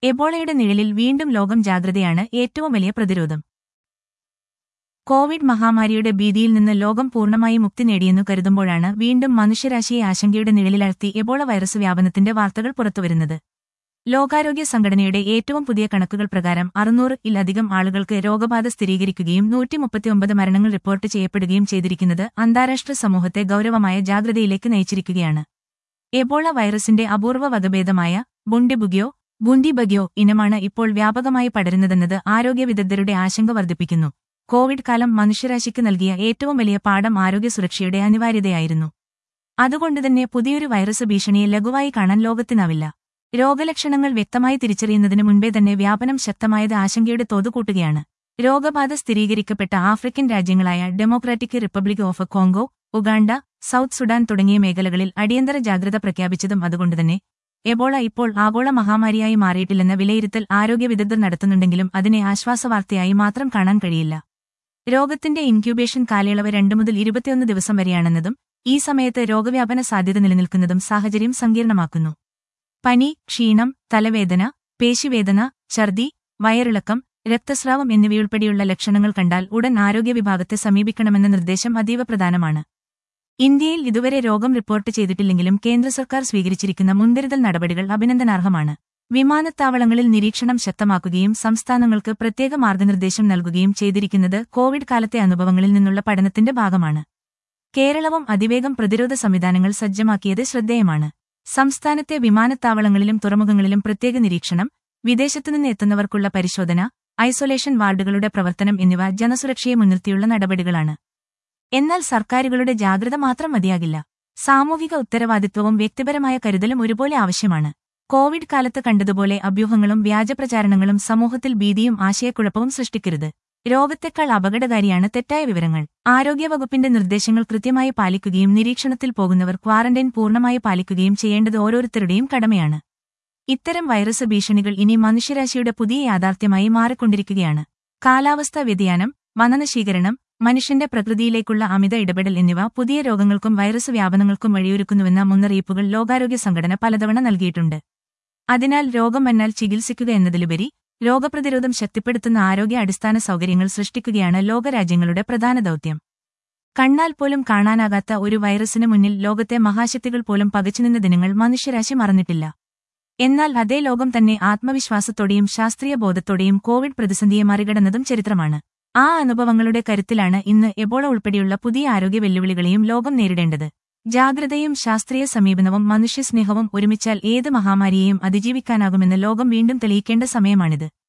എബോളയുടെ നിഴലിൽ വീണ്ടും ലോകം ജാഗ്രതയാണ് ഏറ്റവും വലിയ പ്രതിരോധം കോവിഡ് മഹാമാരിയുടെ ഭീതിയിൽ നിന്ന് ലോകം പൂർണ്ണമായി മുക്തി നേടിയെന്നു കരുതുമ്പോഴാണ് വീണ്ടും മനുഷ്യരാശിയെ ആശങ്കയുടെ നിഴലിലർത്തി എബോള വൈറസ് വ്യാപനത്തിന്റെ വാർത്തകൾ പുറത്തുവരുന്നത് ലോകാരോഗ്യ സംഘടനയുടെ ഏറ്റവും പുതിയ കണക്കുകൾ പ്രകാരം അറുന്നൂറ് ഇലധികം ആളുകൾക്ക് രോഗബാധ സ്ഥിരീകരിക്കുകയും നൂറ്റി മുപ്പത്തിയൊമ്പത് മരണങ്ങൾ റിപ്പോർട്ട് ചെയ്യപ്പെടുകയും ചെയ്തിരിക്കുന്നത് അന്താരാഷ്ട്ര സമൂഹത്തെ ഗൌരവമായ ജാഗ്രതയിലേക്ക് നയിച്ചിരിക്കുകയാണ് എബോള വൈറസിന്റെ അപൂർവ വകഭേദമായ ബുണ്ടിബുഗിയോ ബുണ്ടിബഗിയോ ഇനമാണ് ഇപ്പോൾ വ്യാപകമായി പടരുന്നതെന്നത് ആരോഗ്യ വിദഗ്ധരുടെ ആശങ്ക വർദ്ധിപ്പിക്കുന്നു കോവിഡ് കാലം മനുഷ്യരാശിക്ക് നൽകിയ ഏറ്റവും വലിയ പാഠം ആരോഗ്യ സുരക്ഷയുടെ അനിവാര്യതയായിരുന്നു അതുകൊണ്ടുതന്നെ പുതിയൊരു വൈറസ് ഭീഷണിയെ ലഘുവായി കാണാൻ ലോകത്തിനാവില്ല രോഗലക്ഷണങ്ങൾ വ്യക്തമായി തിരിച്ചറിയുന്നതിന് മുൻപേ തന്നെ വ്യാപനം ശക്തമായത് ആശങ്കയുടെ തോത് കൂട്ടുകയാണ് രോഗബാധ സ്ഥിരീകരിക്കപ്പെട്ട ആഫ്രിക്കൻ രാജ്യങ്ങളായ Democratic Republic of Congo Uganda South Sudan തുടങ്ങിയ മേഖലകളിൽ അടിയന്തര ജാഗ്രത പ്രഖ്യാപിച്ചതും അതുകൊണ്ടുതന്നെ എബോള ഇപ്പോൾ ആഗോള മഹാമാരിയായി മാറിയിട്ടില്ലെന്ന വിലയിരുത്തൽ ആരോഗ്യ വിദഗ്ധർ നടത്തുന്നുണ്ടെങ്കിലും അതിനെ ആശ്വാസവാർത്തയായി മാത്രം കാണാൻ കഴിയില്ല രോഗത്തിന്റെ ഇൻക്യൂബേഷൻ കാലയളവ് രണ്ടു മുതൽ ഇരുപത്തിയൊന്ന് ദിവസം വരെയാണെന്നതും ഈ സമയത്ത് രോഗവ്യാപന സാധ്യത നിലനിൽക്കുന്നതും സാഹചര്യം സങ്കീർണമാക്കുന്നു പനി ക്ഷീണം തലവേദന പേശിവേദന ഛർദി വയറിളക്കം രക്തസ്രാവം എന്നിവയുൾപ്പെടെയുള്ള ലക്ഷണങ്ങൾ കണ്ടാൽ ഉടൻ ആരോഗ്യ വിഭാഗത്തെ സമീപിക്കണമെന്ന നിർദ്ദേശം അതീവ പ്രധാനമാണ് ഇന്ത്യയിൽ ഇതുവരെ രോഗം റിപ്പോർട്ട് ചെയ്തിട്ടില്ലെങ്കിലും കേന്ദ്ര സർക്കാർ സ്വീകരിച്ചിരിക്കുന്ന മുൻകരുതൽ നടപടികൾ അഭിനന്ദനാർഹമാണ് വിമാനത്താവളങ്ങളിൽ നിരീക്ഷണം ശക്തമാക്കുകയും സംസ്ഥാനങ്ങൾക്ക് പ്രത്യേക മാർഗനിർദ്ദേശം നൽകുകയും ചെയ്തിരിക്കുന്നത് കോവിഡ് കാലത്തെ അനുഭവങ്ങളിൽ നിന്നുള്ള പഠനത്തിന്റെ ഭാഗമാണ് കേരളവും അതിവേഗം പ്രതിരോധ സംവിധാനങ്ങൾ സജ്ജമാക്കിയത് ശ്രദ്ധേയമാണ് സംസ്ഥാനത്തെ വിമാനത്താവളങ്ങളിലും തുറമുഖങ്ങളിലും പ്രത്യേക നിരീക്ഷണം വിദേശത്തുനിന്ന് എത്തുന്നവർക്കുള്ള പരിശോധന ഐസൊലേഷൻ വാർഡുകളുടെ പ്രവർത്തനം എന്നിവ ജനസുരക്ഷയെ മുൻനിർത്തിയുള്ള നടപടികളാണ് എന്നാൽ സർക്കാരുകളുടെ ജാഗ്രത മാത്രം മതിയാകില്ല സാമൂഹിക ഉത്തരവാദിത്വവും വ്യക്തിപരമായ കരുതലും ഒരുപോലെ ആവശ്യമാണ് കോവിഡ് കാലത്ത് കണ്ടതുപോലെ അഭ്യൂഹങ്ങളും വ്യാജപ്രചാരണങ്ങളും സമൂഹത്തിൽ ഭീതിയും ആശയക്കുഴപ്പവും സൃഷ്ടിക്കരുത് രോഗത്തെക്കാൾ അപകടകാരിയാണ് തെറ്റായ വിവരങ്ങൾ ആരോഗ്യവകുപ്പിന്റെ നിർദ്ദേശങ്ങൾ കൃത്യമായി പാലിക്കുകയും നിരീക്ഷണത്തിൽ പോകുന്നവർ ക്വാറന്റൈൻ പൂർണ്ണമായി പാലിക്കുകയും ചെയ്യേണ്ടത് ഓരോരുത്തരുടെയും കടമയാണ് ഇത്തരം വൈറസ് ഭീഷണികൾ ഇനി മനുഷ്യരാശിയുടെ പുതിയ യാഥാർത്ഥ്യമായി മാറിക്കൊണ്ടിരിക്കുകയാണ് കാലാവസ്ഥാ വ്യതിയാനം വനനശീകരണം മനുഷ്യന്റെ പ്രകൃതിയിലേക്കുള്ള അമിത ഇടപെടൽ എന്നിവ പുതിയ രോഗങ്ങൾക്കും വൈറസ് വ്യാപനങ്ങൾക്കും വഴിയൊരുക്കുന്നുവെന്ന മുന്നറിയിപ്പുകൾ ലോകാരോഗ്യ സംഘടന പലതവണ നൽകിയിട്ടുണ്ട് അതിനാൽ രോഗം വന്നാൽ ചികിത്സിക്കുക എന്നതിലുപരി രോഗപ്രതിരോധം ശക്തിപ്പെടുത്തുന്ന ആരോഗ്യ അടിസ്ഥാന സൗകര്യങ്ങൾ സൃഷ്ടിക്കുകയാണ് ലോകരാജ്യങ്ങളുടെ പ്രധാന ദൗത്യം കണ്ണാൽ പോലും കാണാനാകാത്ത ഒരു വൈറസിന് മുന്നിൽ ലോകത്തെ മഹാശക്തികൾ പോലും പകച്ചുനിന്ന ദിനങ്ങൾ മനുഷ്യരാശി മറന്നിട്ടില്ല എന്നാൽ അതേ ലോകം തന്നെ ആത്മവിശ്വാസത്തോടെയും ശാസ്ത്രീയ ബോധത്തോടെയും കോവിഡ് പ്രതിസന്ധിയെ മറികടന്നതും ചരിത്രമാണ് ആ അനുഭവങ്ങളുടെ കരുത്തിലാണ് ഇന്ന് എബോള ഉൾപ്പെടെയുള്ള പുതിയ ആരോഗ്യ വെല്ലുവിളികളെയും ലോകം നേരിടേണ്ടത് ജാഗ്രതയും ശാസ്ത്രീയ സമീപനവും മനുഷ്യസ്നേഹവും ഒരുമിച്ചാൽ ഏത് മഹാമാരിയെയും അതിജീവിക്കാനാകുമെന്ന് ലോകം വീണ്ടും തെളിയിക്കേണ്ട സമയമാണിത്